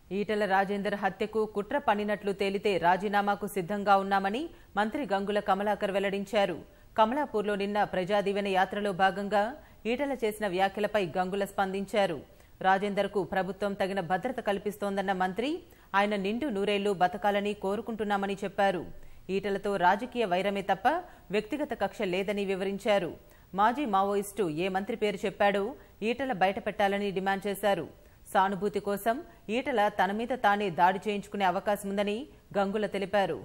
ఈటెల రాజేందర్ హత్యకు కుట్ర పన్నినట్లు తేలితే రాజీనామాకు సిద్ధంగా ఉన్నామని మంత్రి గంగుల కమలాకర్ వెల్లడించారు కమలాపూర్లో నిన్న ప్రజాదీవెన యాత్రలో భాగంగా ఈటెల చేసిన వ్యాఖ్యలపై గంగుల స్పందించారు రాజేందర్కు ప్రభుత్వం తగిన భద్రత కల్పిస్తోందన్న మంత్రి ఆయన నిండు నూరేళ్లు బతకాలని కోరుకుంటున్నామని చెప్పారు ఈటెలతో రాజకీయ వైరమే తప్ప వ్యక్తిగత కక్ష లేదని వివరించారు మాజీ మావోయిస్టు ఏ మంత్రి పేరు చెప్పాడో ఈటెల బయటపెట్టాలని డిమాండ్ చేశారు సానుభూతి కోసం ఈటల తన మీద తానే దాడి చేయించుకునే అవకాశం ఉందని గంగుల తెలిపారు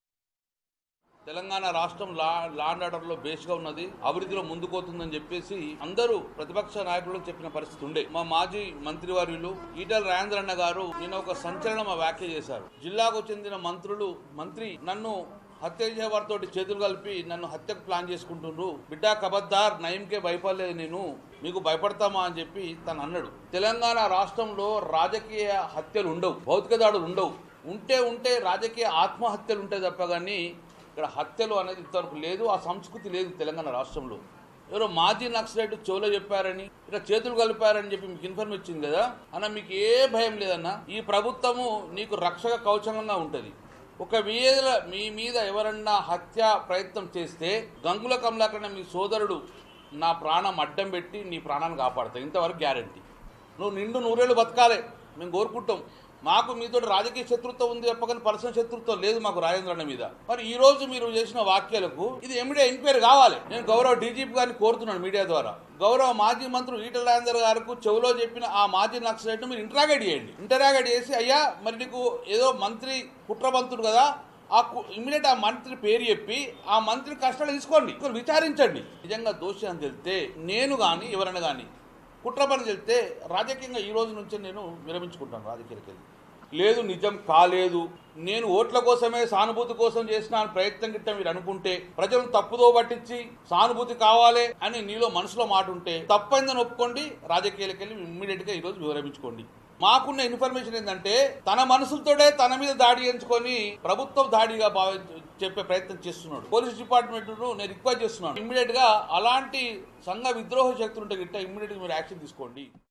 తెలంగాణ రాష్ట్రం లా లా అండ్ ఆర్డర్ లో బేస్ గా ఉన్నది అభివృద్ధిలో ముందుకోతుందని చెప్పేసి అందరూ ప్రతిపక్ష నాయకులకు చెప్పిన పరిస్థితి ఉండే మా మాజీ మంత్రివర్యులు ఈటల రాజేంద్ర అన్న గారు నిన్న ఒక సంచలనం వ్యాఖ్య చేశారు జిల్లాకు చెందిన మంత్రులు మంత్రి నన్ను హత్య చేసేవారితో చేతులు కలిపి నన్ను హత్యకు ప్లాన్ చేసుకుంటుండ్రు బిడ్డా కబద్దార్ నయంకే భయపడలేదు నేను మీకు భయపడతామా అని చెప్పి తను అన్నాడు తెలంగాణ రాష్ట్రంలో రాజకీయ హత్యలు ఉండవు భౌతిక దాడులు ఉండవు ఉంటే ఉంటే రాజకీయ ఆత్మహత్యలు ఉంటాయి తప్ప కానీ ఇక్కడ హత్యలు అనేది ఇంతవరకు లేదు ఆ సంస్కృతి లేదు తెలంగాణ రాష్ట్రంలో ఎవరో మాజీ నక్సలైట్ చెవులో చెప్పారని ఇక్కడ చేతులు కలిపారని చెప్పి మీకు ఇన్ఫర్మ్ ఇచ్చింది కదా అన్న మీకు ఏ భయం లేదన్న ఈ ప్రభుత్వము నీకు రక్షక కవచంగా ఉంటుంది ఒకవేళ మీ మీద ఎవరన్నా హత్య ప్రయత్నం చేస్తే గంగుల కమలాకరణ మీ సోదరుడు నా ప్రాణం అడ్డం పెట్టి నీ ప్రాణాన్ని కాపాడతాయి ఇంతవరకు గ్యారంటీ నువ్వు నిండు నూరేళ్ళు బతకాలే మేము కోరుకుంటాం మాకు మీతో రాజకీయ శత్రుత్వం ఉంది చెప్పకని పర్సనల్ శత్రుత్వం లేదు మాకు రాజేంద్ర అన్న మీద మరి ఈ రోజు మీరు చేసిన వాక్యాలకు ఇది ఎమిడే ఎంక్వైరీ కావాలి నేను గౌరవ డీజీపీ గారిని కోరుతున్నాను మీడియా ద్వారా గౌరవ మాజీ మంత్రులు ఈటల రాజేందర్ గారికి చెవులో చెప్పిన ఆ మాజీ నక్సలైట్ మీరు ఇంటరాగేట్ చేయండి ఇంటరాగేట్ చేసి అయ్యా మరి నీకు ఏదో మంత్రి కుట్రబంతుడు కదా ఆ ఇమీడియట్ ఆ మంత్రి పేరు చెప్పి ఆ మంత్రి కష్టాలు తీసుకోండి విచారించండి నిజంగా దోషి అని తెలితే నేను కానీ ఎవరైనా కానీ కుట్ర పని చెప్తే రాజకీయంగా ఈ రోజు నుంచి నేను విరమించుకుంటాను రాజకీయాలకి వెళ్ళి లేదు నిజం కాలేదు నేను ఓట్ల కోసమే సానుభూతి కోసం చేసిన ప్రయత్నం గిట్ట మీరు అనుకుంటే ప్రజలను తప్పుదో పట్టించి సానుభూతి కావాలి అని నీలో మనసులో మాట ఉంటే తప్పైందని ఒప్పుకోండి రాజకీయాలకు వెళ్ళి ఇమ్మీడియట్ గా ఈ రోజు వివరించుకోండి మాకున్న ఇన్ఫర్మేషన్ ఏంటంటే తన మనసులతోనే తన మీద దాడి ఎంచుకొని ప్రభుత్వం దాడిగా భావి చెప్పే ప్రయత్నం చేస్తున్నాడు పోలీస్ డిపార్ట్మెంట్ నేను రిక్వెస్ట్ చేస్తున్నాను ఇమ్మీడియట్ గా అలాంటి సంఘ విద్రోహ శక్తులు ఉంటే గిట్ట ఇమ్మీడియట్ గా మీరు యాక్షన్ తీసుకోండి